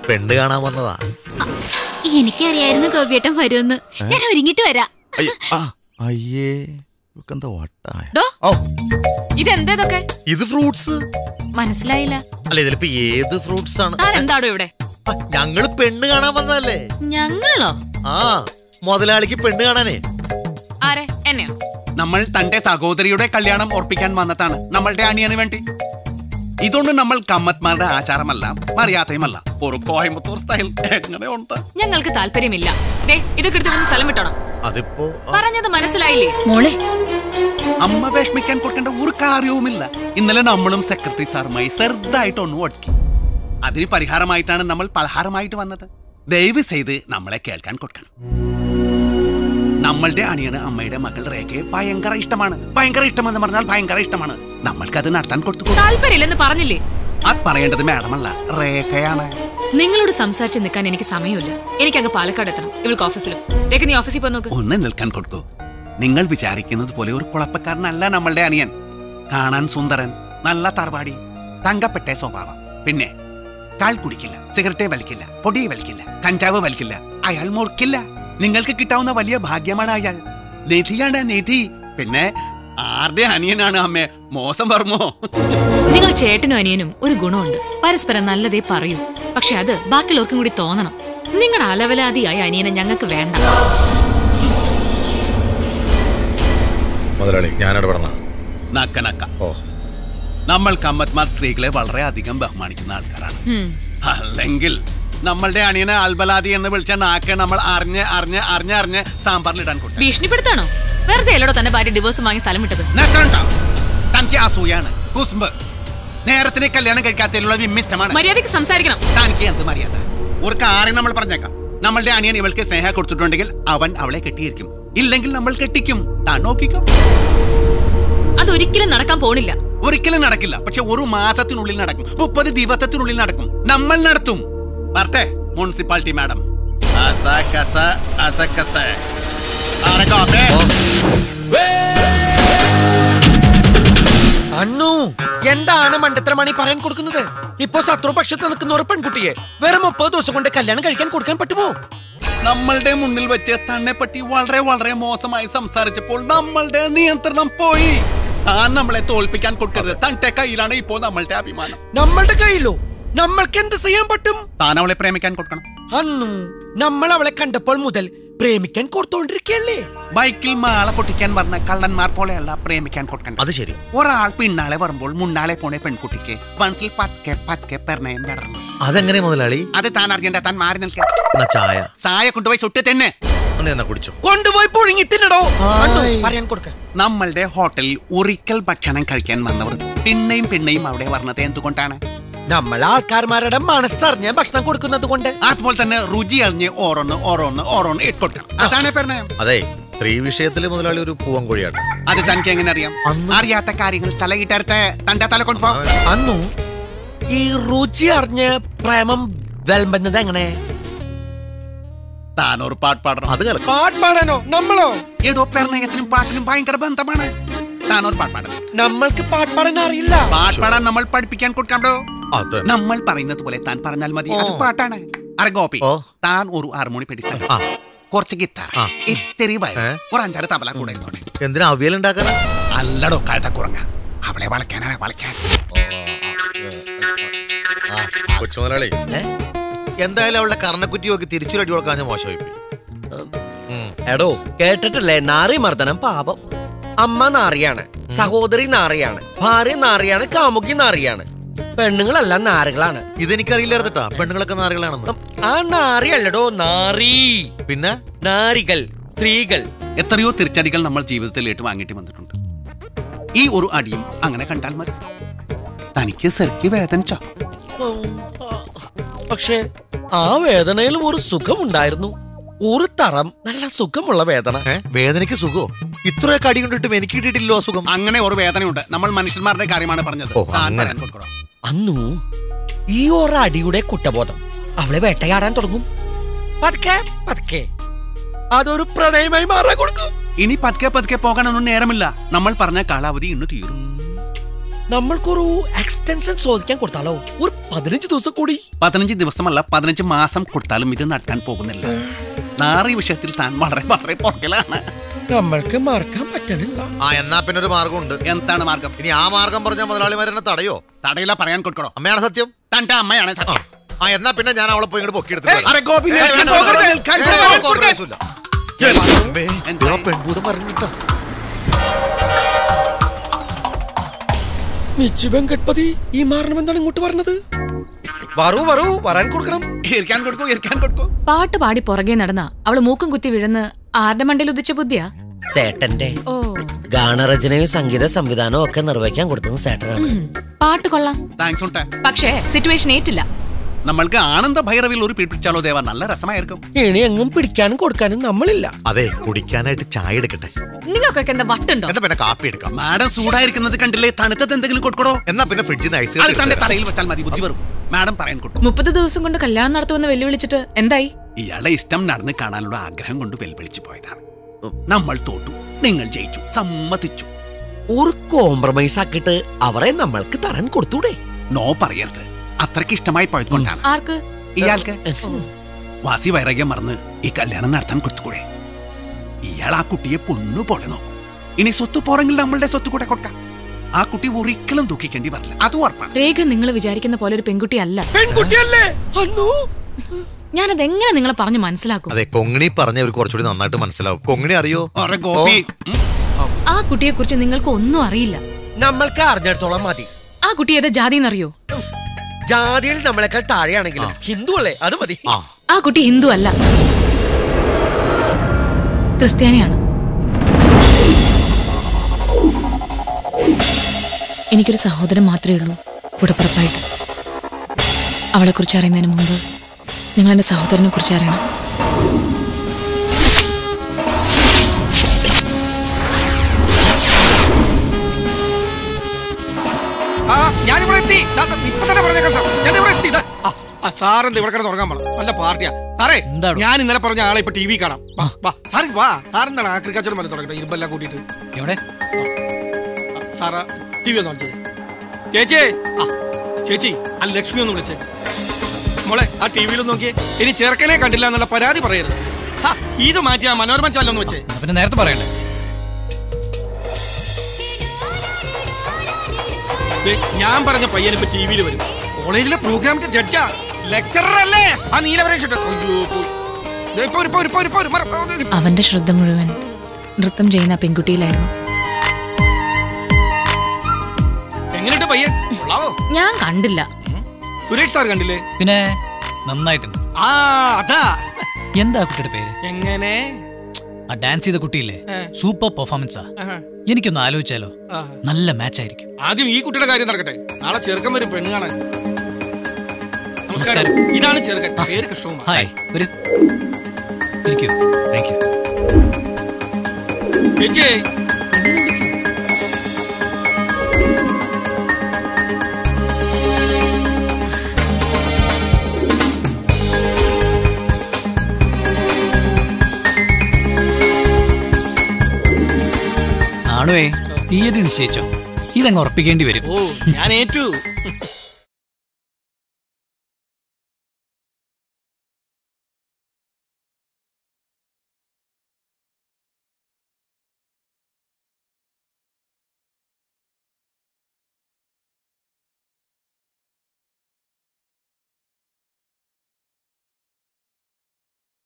പെണ്ണ് കാണാൻ വന്നതാ എനിക്കറിയായിരുന്നു ഗോപിയേട്ടൻ വരുമെന്ന് ഞാൻ ഒരുങ്ങിട്ട് വരാം അയ്യ, ആ, അയ്യേ ഇവക്കെന്താ വട്ടായ ഡോ ഓ ഇതെന്താ ഇതൊക്കെ ഇത് ഫ്രൂട്ട്സ് മനസ്സിലായില്ല അല്ല ഇതിലിപ്പോ ഏത് ഫ്രൂട്ട്സ് ആണ് താൻ എന്താടോ ഇവിടെ ആ, ഞങ്ങള് പെണ്ണ് കാണാൻ വന്നതല്ലേ ഞങ്ങളോ ആ മുതലാളിക്ക് പെണ്ണ് കാണാനേ ആരെ എന്നെയോ നമ്മൾ തന്റെ സഹോദരിയുടെ കല്യാണം ഓർപ്പിക്കാൻ വന്നതാണ് നമ്മളുടെ അനിയന് വേണ്ടി ഇതൊന്നും നമ്മൾ കമ്മത്മാരുടെ ആചാരമല്ല മര്യാദയുമല്ല ഒരു കോയമ്പത്തൂർ സ്റ്റൈൽ എങ്ങനെ ഉണ്ട് ഞങ്ങൾക്ക് താല്പര്യമില്ല ദേ ഇതൊക്കെ എടുത്ത് ഇവിടുന്ന് സ്ഥലം വിട്ടോണം അതിപ്പോ ആ, പറഞ്ഞത് മനസ്സിലായില്ലേ മോളെ അമ്മ വിഷമിക്കാൻ കൊടുക്കേണ്ട ഒരു കാര്യവുമില്ല ഇന്നലെ നമ്മളും സെക്രട്ടറി സാറുമായി ചെറുതായിട്ടൊന്ന് ഒടുക്കി അതിന് പരിഹാരമായിട്ടാണ് നമ്മൾ പലഹാരമായിട്ട് വന്നത് ദയവ് ചെയ്ത് നമ്മളെ കേൾക്കാൻ കൊടുക്കണം നമ്മളുടെ അണിയന് അമ്മയുടെ മകൾ രേഖയെ ഭയങ്കര ഇഷ്ടമാണ് ഭയങ്കര ഇഷ്ടമെന്ന് പറഞ്ഞാൽ ഭയങ്കര ഇഷ്ടമാണ് നമ്മൾക്കത് നടത്താൻ കൊടുത്തു താല്പര്യമില്ലെന്ന് പറഞ്ഞില്ലേ അത് പറയേണ്ടത് മാഡമല്ല രേഖയാണ് നിങ്ങളോട് സംസാരിച്ച് നിൽക്കാൻ എനിക്ക് സമയമില്ല എനിക്ക് അങ്ങ് പാലക്കാട് എത്തണം ഇവൾക്ക് ഓഫീസിലും രേഖ നീ ഓഫീസിൽ പോയി നോക്ക് ഒന്ന് നിൽക്കാൻ കൊടുക്കൂ നിങ്ങൾ വിചാരിക്കുന്നത് പോലെ ഒരു കുഴപ്പക്കാരനല്ല നമ്മളുടെ അനിയൻ കാണാൻ സുന്ദരൻ നല്ല തറവാടി തങ്കപ്പെട്ട സ്വഭാവം പിന്നെ കാൽ കുടിക്കില്ല സിഗരറ്റെ വലിക്കില്ല പൊടി വലിക്കില്ല കഞ്ചാവ് വലിക്കില്ല അയാൾ മുറിക്കില്ല നിങ്ങൾക്ക് കിട്ടാവുന്ന വലിയ ഭാഗ്യമാണ് അയാൾ നിധിയാണ് നിധി പിന്നെ ആരുടെ അനിയനാണ് അമ്മേ മോശം വർമ്മോ നിങ്ങൾ ചേട്ടനും അനിയനും ഒരു ഗുണമുണ്ട് പരസ്പരം നല്ലതേ പറയൂ പക്ഷെ അത് ബാക്കിയുള്ളവർക്കും കൂടി തോന്നണം നിങ്ങളുടെ അലവലാതിയായ അനിയനെ ഞങ്ങൾക്ക് വേണ്ട മുതലാളി ഞാൻ ഇടപെടണ നക്ക നക്ക ഓ നമ്മൾ കമ്മത്മാർ സ്ത്രീകളെ വളരെ അധികം ബഹുമാനിക്കുന്ന ആൾക്കാരാണ് ഹും. അല്ലെങ്കിൽ നമ്മളുടെ അണിയനെ അൽബലാദി എന്ന് വിളിച്ച നാക്ക് നമ്മൾ അറിഞ്ഞ് അറിഞ്ഞ് അറിഞ്ഞ് അറിഞ്ഞ് സാമ്പാറിലിടാൻ കൊടുത്തു ഭീഷണിപ്പെടുത്താണോ വെറുതെ അല്ലോടോ തന്റെ ഭാര്യ ഡിവോഴ്സ് വാങ്ങി സ്ഥലം വിട്ടത് തനിക്ക് അസൂയാണ് കുസുമ്പ് നേരത്തിന് കല്യാണം കഴിക്കാത്തതിലുള്ള വിമ്മിഷ്ടമാണ് മര്യാദയ്ക്ക് സംസാരിക്കണം തനിക്ക് എന്ത് മര്യാദ ഒരു കാര്യം നമ്മൾ പറഞ്ഞേക്കാം നമ്മളുടെ അനിയൻ ഇവൾക്ക് സ്നേഹം കൊടുത്തിട്ടുണ്ടെങ്കിൽ അവൻ അവളെ കെട്ടിയിരിക്കും ഇല്ലെങ്കിൽ നമ്മൾ കെട്ടിക്കും താൻ നോക്കിക്കോ അതൊരിക്കലും നടക്കാൻ പോണില്ല ഒരിക്കലും നടക്കില്ല പക്ഷെ ഒരു മാസത്തിനുള്ളിൽ നടക്കും മുപ്പത് ദിവസത്തിനുള്ളിൽ നടക്കും നമ്മൾ നടത്തും വരട്ടെ മുനിസിപ്പാലിറ്റി മാഡം അസകസ അസകസ ആരൊക്കെ അണ്ണു എന്താണ് മണ്ടത്തരമാണ് ഈ പറയാൻ കൊടുക്കുന്നത് ഇപ്പൊ ശത്രുപക്ഷത്ത് നിൽക്കുന്ന ഒരു പെൺകുട്ടിയെ വെറും മുപ്പത് ദിവസം കൊണ്ട് കല്യാണം കഴിക്കാൻ കൊടുക്കാൻ പറ്റുമോ നമ്മളുടെ മുന്നിൽ വെച്ച് തന്നെ പറ്റി വളരെ വളരെ മോശമായി സംസാരിച്ചപ്പോൾ നമ്മളുടെ നിയന്ത്രണം പോയി താൻ നമ്മളെ തോൽപ്പിക്കാൻ കൊടുക്കരുത് തന്റെ കയ്യിലാണ് ഇപ്പോൾ നമ്മളുടെ അഭിമാനം നമ്മളുടെ കയ്യിലോ നമ്മൾക്ക് എന്ത് ചെയ്യാൻ പറ്റും താൻ അവളെ പ്രേമിക്കാൻ കൊടുക്കണം അന്നു നമ്മൾ അവളെ കണ്ടപ്പോൾ മുതൽ പ്രേമിക്കാൻ കൊടുത്തോണ്ടിരിക്കല്ലേ ബൈക്കിൽ മാള പൊട്ടിക്കാൻ പറഞ്ഞ കള്ളന്മാർ പോലെയല്ല പ്രേമിക്കാൻ കൊടുക്കണം അത് ശരി ഒരാൾ പിന്നാലെ വരുമ്പോൾ മുന്നാലെ പോണ പെൺകുട്ടിക്ക് മനസ്സിൽ പത്ക്കെ പത്ക്കെ പെർണയം വിടർന്നു അതെങ്ങനെ മുതലാളി അത് താൻ അറിയണ്ട താൻ മാറി നിൽക്കുക എന്നാ ചായ സായ കൊണ്ടുപോയി സുട്ടി തന്നെ ഒന്ന് എന്നാ കുടിച്ചോ കൊണ്ടുപോയി പുഴുങ്ങി തിന്നടോ അണ്ണു, പറയാൻ കൊടുക്ക നമ്മളുടെ ഹോട്ടലിൽ ഒരിക്കൽ ഭക്ഷണം കഴിക്കാൻ വന്നവർ പിന്നെയും പിന്നെയും അവിടെ പറഞ്ഞത് എന്തുകൊണ്ടാണ് നമ്മൾ ആൾക്കാർമാരുടെ മനസ്സറിഞ്ഞ് ഭക്ഷണം കൊടുക്കുന്നത് കൊണ്ട് അപ്പോൾ തന്നെ രുചി അറിഞ്ഞ് ഓരോന്ന് ഓരോന്ന് ഓരോന്ന് ഇട്ടുകൊടുക്കണം അതാണ് പെർണയം അതെ സ്ത്രീ വിഷയത്തില് മുതലാളി ഒരു പൂവൻകോഴിയാണ് അത് തനിക്ക് എങ്ങനെ അറിയാം അന്ന് അറിയാത്ത കാര്യങ്ങൾ തലയിട്ടടുത്ത് തന്റെ തല കൊണ്ടുപോ അന്നു ഈ രുചി അറിഞ്ഞ് പ്രേമം വിളമ്പുന്നത് എങ്ങനെ താൻ ഒരു പാട്ട് പാടണം അത് കലക്കും പാട്ട് പാടാനോ നമ്മളോ ഏതോ പെർണയത്തിനും പാട്ടിനും ഭയങ്കര ബന്ധമാണ് താൻ ഒരു പാട്ട് പാടണം നമ്മൾക്ക് പാട്ട് പാടാൻ അറിയില്ല പാട്ട് പാടാൻ നമ്മൾ പഠിപ്പിക്കാൻ കൊടുക്കാണ്ടോ അത് നമ്മൾ പറയുന്നത് പോലെ താൻ പറഞ്ഞാൽ മതി അത് ഓ. പാട്ടാണ് അരെ ഗോപി ഓ. താൻ ഒരു ഹാർമോണി പിടിച്ച ആ കുറച്ച് ഗിത്താർ ആ. ഇത്തിരി വയ ഏ? ഒരു അഞ്ചാറ് തബല കൂടെ ഇരുന്നോട്ടെ എന്തിനാ അവിയൽ ഉണ്ടാക്കാനാ അല്ലടോ കഴുത കുറങ്ങ അവളെ വളയ്ക്കാനാണ് വളയ്ക്കാൻ കൊച്ചു മുതലാളി എന്തായാലും അവളുടെ കർണക്കുറ്റി നോക്കി തിരിച്ചൊരു അടി കൊടുക്കാൻ മോശമായി പോയി ഉം. എടോ കേട്ടിട്ടില്ലേ നാറി മർദ്ദനം പാപം അമ്മ നാറിയാണ് സഹോദരി നാറിയാണ് ഭാര്യ നാറിയാണ് കാമുകി നാറിയാണ് പെണ്ണുങ്ങളെല്ലാം നാറികളാണ് ഇതെനിക്കറിയില്ലായിരുന്നിട്ടാ പെണ്ണുങ്ങളൊക്കെ നാറികളാണെന്ന് ആ നാറി അല്ലടോ നാറി പിന്നെ നാരികൾ സ്ത്രീകൾ എത്രയോ തിരിച്ചടികൾ നമ്മൾ ജീവിതത്തിൽ ഏറ്റു വാങ്ങിയിട്ട് വന്നിട്ടുണ്ട് ഈ ഒരു അടിയും അങ്ങനെ കണ്ടാൽ മതി തനിക്ക് ശരിക്ക് വേദനിച്ചോ പക്ഷേ ആ വേദനയിലും ഒരു സുഖമുണ്ടായിരുന്നു ഒരു തറം നല്ല സുഖമുള്ള വേദന ഏ വേദനയ്ക്ക് സുഖോ ഇത്രയൊക്കെ അടി കൊണ്ടിട്ടും എനിക്ക് കിട്ടിയിട്ടില്ലോ അസുഖം അങ്ങനെ ഒരു വേദനയുണ്ട് നമ്മൾ മനുഷ്യന്മാരുടെ കാര്യമാണ് പറഞ്ഞത് ഓ, താൻ അങ്ങനെ. പറയാൻ കൊടുക്കണോ? അന്നു ഈ ഒരു അടിയുടെ കുറ്റബോധം അവളെ വേട്ടയാടാൻ തുടങ്ങും പതുക്കെ പതുക്കെ അതൊരു പ്രണയമായി മാറാൻ കൊടുക്കും ഇനി പതുക്കെ പതുക്കെ പോകാനൊന്നും നേരമില്ല നമ്മൾ പറഞ്ഞ കാലാവധി ഇന്ന് തീരും നമ്മൾക്കൊരു എക്സ്റ്റൻഷൻ ചോദിക്കാൻ കൊടുത്താലോ ഒരു പതിനഞ്ച് ദിവസം കൂടി പതിനഞ്ച് ദിവസമല്ല പതിനഞ്ച് മാസം കൊടുത്താലും ഇത് നടക്കാൻ പോകുന്നില്ല നാറി വിഷയത്തിൽ താൻ വളരെ വളരെ പുറകിലാണ് നമ്മൾക്ക് മറക്കാൻ പറ്റണില്ല ആ എന്നാ പിന്നെ ഒരു മാർഗമുണ്ട് എന്താണ് മാർഗം ഇനി ആ മാർഗം പറഞ്ഞ മുതലാളിമാരെന്നെ തടയോ തടയില പറയാൻ കൊടുക്കണോ അമ്മയാണ് സത്യം തന്റെ അമ്മയാണ് ആ. സത്യം. ആ എന്നാ പിന്നെ ഞാൻ അവളെ പോയി ഇങ്ങോട്ട് പൊക്കിയെടുത്തിട്ട് ഏയ്, അരെ ഗോപി, ഏയ്, നിൽക്കാൻ വേണ്ട, പോകരുത്, വേണ്ട, നിൽക്കാൻ ഏയ്, പോകരുത്, അവൾക്ക് ഒരു കൊടുക്കരുത്. രസവുമില്ല. എന്തായി? അമ്മേ, ആ പെൺഭൂതം പറഞ്ഞിട്ടാ മിച്ചു വെങ്കട്പതി ഈ മാരണം എന്താണ് ഇങ്ങോട്ട് പറഞ്ഞത് വറു വറു വരാൻ കൊടുക്കണം ഇരിക്കാൻ കൊടുക്കൂ ഇരിക്കാൻ കൊടുക്കൂ പാട്ട് പാടി പുറകെ നടന്ന അവള് മൂക്കും കുത്തി വിഴുന്ന് ആരുടെ മണ്ടയിൽ ഉദിച്ച ബുദ്ധിയാ സേട്ടന്റെ ഓ ഗാനരചനയും സംഗീത സംവിധാനവും ഒക്കെ നിർവഹിക്കാൻ കൊടുത്തത് സേട്ടനാണ് ഉം. പാട്ട് കൊള്ളാം താങ്ക്സ് ഉണ്ടെ പക്ഷേ സിറ്റുവേഷൻ ഏറ്റില്ല നമ്മൾക്ക് ആനന്ദ ഭൈരവിൽ ഒരു പിടിപ്പിച്ചാലോ ദേവ നല്ല രസമായിരിക്കും ഇനി എങ്ങും പിടിക്കാനും കൊടുക്കാനും നമ്മളില്ല അതെ കുടിക്കാനായിട്ട് ചായ എടുക്കട്ടെ നിങ്ങൾക്കൊക്കെ എന്താ വട്ടുണ്ടോ എന്നാ പിന്നെ കാപ്പി എടുക്കാം മാഡം ചൂടായിരിക്കുന്നത് കണ്ടില്ലേ തണുത്തത് എന്തെങ്കിലും കൊടുക്കണോ എന്നാ പിന്നെ ഫ്രിഡ്ജിൽ നിന്ന് ഐസ് അത് തന്റെ തലയിൽ വെച്ചാൽ മതി ബുദ്ധി വരും മാഡം പറയാൻ കൊടുക്കും മുപ്പത് ദിവസം കൊണ്ട് കല്യാണം നടത്തുമെന്ന് വെല്ലുവിളിച്ചിട്ട് എന്തായി ഇയാളെ ഇഷ്ടം നടന്ന് കാണാനുള്ള ആഗ്രഹം കൊണ്ട് വെൽവിളിച്ചു പോയതാണ് നമ്മൾ തോറ്റു നിങ്ങൾ ജയിച്ചു സമ്മതിച്ചു ഒരു കോംപ്രമൈസ് ആക്കിയിട്ട് അവരെ നമ്മൾക്ക് തരാൻ കൊടുത്തൂടെ നോ പറയരുത് അത്രയ്ക്ക് ഇഷ്ടമായി പോയത് കൊണ്ടാണ് ആർക്ക് ഇയാൾക്ക് വാസി വൈരാഗ്യം മറന്ന് ഈ കല്യാണം നടത്താൻ കൊടുത്തുകൂടെ ഇയാൾ ആ കുട്ടിയെ പൊണ്ണു പോലെ നോക്കും ഇനി സ്വത്ത് പോരെങ്കിൽ നമ്മളുടെ സ്വത്ത് കൂടെ കൊടുക്കാം ആ കുട്ടി ഒരിക്കലും ദുഃഖിക്കേണ്ടി വരില്ല അത് ഉറപ്പാണ് രേഖ നിങ്ങൾ വിചാരിക്കുന്ന പോലെ ഒരു പെൺകുട്ടി അല്ല പെൺകുട്ടിയല്ലേ അന്നു ഞാനത് എങ്ങനെ നിങ്ങളെ പറഞ്ഞു മനസ്സിലാക്കും അതെ കൊങ്ങിണി പറഞ്ഞ ഒരു കുറച്ചുകൂടി നന്നായിട്ട് മനസ്സിലാവും കൊങ്ങിണി അറിയോ ഒരെ ഗോപി ഉം. ആ കുട്ടിയെ കുറിച്ച് നിങ്ങൾക്ക് ഒന്നും അറിയില്ല നമ്മൾക്ക് അറിഞ്ഞിടത്തോളം മതി ആ കുട്ടി ഏതാ ജാതി എന്നറിയോ ജാതിയിൽ നമ്മളെക്കാൾ താഴെയാണെങ്കിലും ഹിന്ദു അല്ലേ അത് മതി ആ ആ കുട്ടി ഹിന്ദു അല്ല ക്രിസ്ത്യാനിയാണ് എനിക്കൊരു സഹോദരൻ മാത്രമേ ഉള്ളൂ കൂടപ്പുറപ്പായിട്ട് അവളെ കുറിച്ച് അറിയുന്നതിന് മുമ്പ് നിങ്ങൾ എന്റെ സഹോദരനെ കുറിച്ച് അറിയണം ആ ഞാനിവിടെ എത്തി ദാ, ദാ, ഇപ്പൊ തന്നെ പറഞ്ഞേക്കാം സാർ ഞാനിവിടെ എത്തി ദാ. ആ, ആ സാറെന്ത് ഇവിടെ കിടന്ന് തുടങ്ങാൻ പറഞ്ഞു നല്ല പാർട്ടിയാ സാറേ ഞാൻ ഇന്നലെ പറഞ്ഞ ആളെ ഇപ്പൊ ടി വി കാണാം വാ, വാ സാറ് വാ സാറെന്താണ് ആഗ്രികൾച്ചർ മല തുടങ്ങട്ടെ ഇരുമ്പെല്ലാം കൂട്ടിയിട്ട് എവിടെ ആ, സാറ് ടി വി ഒന്ന് ഓൺ ചെയ്യ്. ചേച്ചി ആ ചേച്ചി ആ ലക്ഷ്മി ഒന്ന് വിളിച്ചേ മോളെ ആ ടി വിയിൽ നോക്കിയേ ഇനി ചെറുക്കനെ കണ്ടില്ല എന്നുള്ള പരാതി പറയരുത് ഹാ, ഇത് മാറ്റി ആ മനോരമ ചാനലൊന്ന് വെച്ചേ എന്നാ പിന്നെ നേരത്തെ പറയണ്ടേ ദേ, ഞാൻ പറഞ്ഞ പയ്യൻ ഇപ്പൊ ടി വിയിൽ വരും കോളേജിലെ പ്രോഗ്രാമിന്റെ ജഡ്ജാ ലെക്ചറർ അല്ലേ ആ നീലവരെ അയ്യോ പോയി ദേ, ഇപ്പൊ വരും, ഇപ്പൊ വരും, ഇപ്പൊ വരും, ഇപ്പൊ വരും. മറ- ആ, ദേ, അവന്റെ ശ്രദ്ധ മുഴുവൻ നൃത്തം ചെയ്യുന്ന ആ പെൺകുട്ടിയിലായിരുന്നു എങ്ങനെയുണ്ട് പയ്യൻ കൊള്ളാവോ ഞാൻ കണ്ടില്ല സുരേഷ് സാർ കണ്ടില്ലേ പിന്നെ നന്നായിട്ടുണ്ട് ആ അതാ എന്താ ആ കുട്ടിയുടെ പേര് എങ്ങനെ ആ ഡാൻസ് ചെയ്ത കുട്ടിയില്ലേ ഏ. സൂപ്പർ പെർഫോമൻസാ ആഹാ. എനിക്കൊന്ന് ആലോചിച്ചാലോ ആ. നല്ല മാച്ച് ആയിരിക്കും ആദ്യം ഈ കുട്ടിയുടെ കാര്യം നടക്കട്ടെ നാളെ ചെറുക്കൻ വരും പെണ്ണ് കാണാൻ നമസ്കാരം നമസ്കാരം. ഇതാണ് ചെറുക്കൻ പേര് കൃഷ്ണകുമാർ ഹായ് ഒരു ഇരിക്കൂ താങ്ക് യു ചേച്ചി ആണുവേ തീയതി നിശ്ചയിച്ചോ ഇതങ്ങ് ഉറപ്പിക്കേണ്ടി വരും ഓ ഞാൻ ഏറ്റു